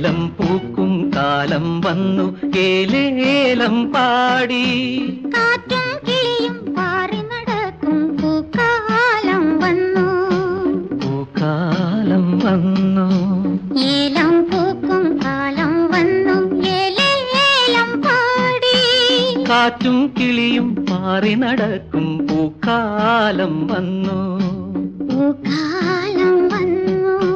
ഏലം പൂക്കും കാലം വന്നു ഏലേലം പാടി കാറ്റും കിളിയും പാറി നടക്കും പൂക്കാലം വന്നു പൂക്കാലം വന്നു ഏലം പൂക്കും കാലം വന്നു ഏലേലം പാടി കാറ്റും കിളിയും പാറി നടക്കും പൂക്കാലം വന്നു പൂക്കാലം വന്നു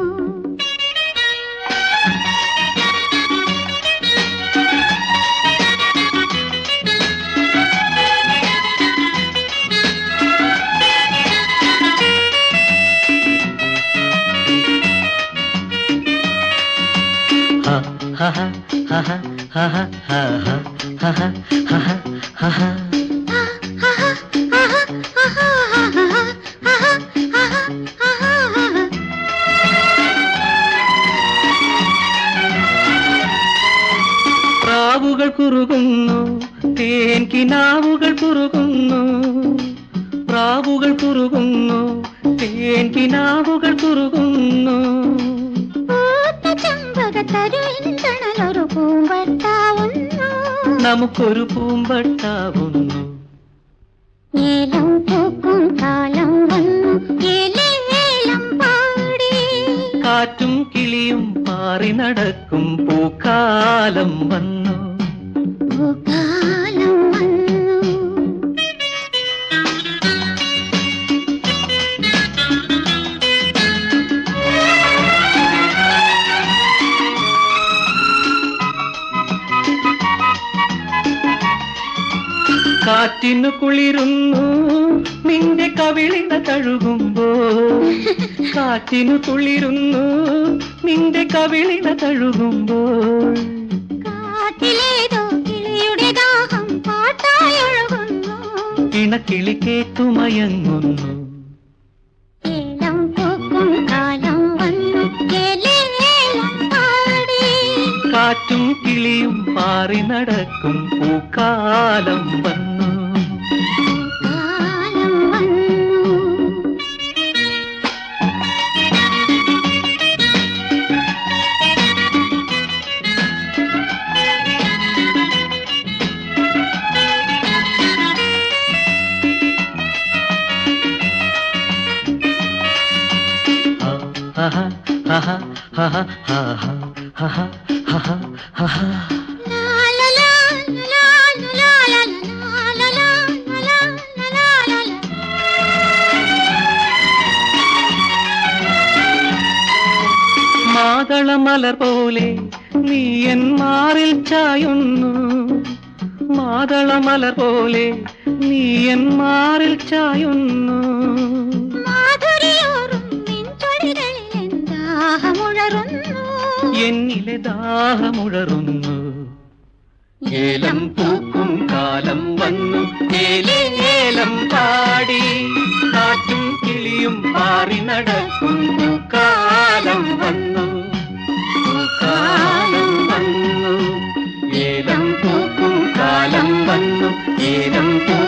ഹ ഹ ഹ ഹ ഹ ഹ ഹ ഹ ഹ ഹ ഹ പ്രാവുകൾ കുറുകുന്നു തേൻ കിനാവുകൾ കുറുകുന്നു പ്രാവുകൾ കുറുകുന്നു തേൻ കിനാവുകൾ കുറുകുന്നു പൂത്ത ചെമ്പകത്തരുവിന്തണലൊരു പൂമ്പട്ടാവുന്നു നമുക്കൊരു പൂമ്പട്ടാവുന്നു ഏലം പൂക്കും കാലം വന്നു ഏലേലം പാടി കാറ്റും കിളിയും പാറി നടക്കും പൂക്കാലം വന്നു പൂക്കാലം വന്നു കാറ്റിനു കുളിരുന്നു നിന്റെ കവിളിന തഴുകുമ്പോ കാറ്റിനു കുളിരുന്നു നിന്റെ കവിളിന തഴുകുമ്പോൾ കാട്ടിലേതോ കിളിയുടെ ദാഹം പാട്ടായി ഒഴുകുന്നു ഇണക്കിളി കേട്ടുമയങ്ങുന്നു ഏലം പൂക്കും കാലം വന്നു ഏലേലം പാടി കാറ്റും കിളിയും പാറി നടക്കും പൂക്കാലം വന്നു കാലം വന്നു ഹ ഹ ഹ ഹ ഹ ഹ ഹ ഹ ഹ ഹ ഹ ഹ ഹ ലാ ലാ ലാ ലാ ലാ ലാ ലാ ലാ ലാ ലാ ലാ ലാ മാതളമലർ പോലെ നീ എൻ മാറിൽ ചായുന്നു മാതളമലർ പോലെ നീ എൻ മാറിൽ ചായുന്നു മാധുരിയോറും നിൻചൊടികളിൽ എന്താഹമുഴറുന്നു എന്നിലെ ദാഹമുഴറുന്നു ഏലം പൂക്കും കാലം വന്നു ഏലേലം പാടി കാറ്റും കിളിയും പാറി നടക്കും കാലം വന്നു കാലം വന്നു ഏലം പൂക്കും കാലം വന്നു ഏലം പൂ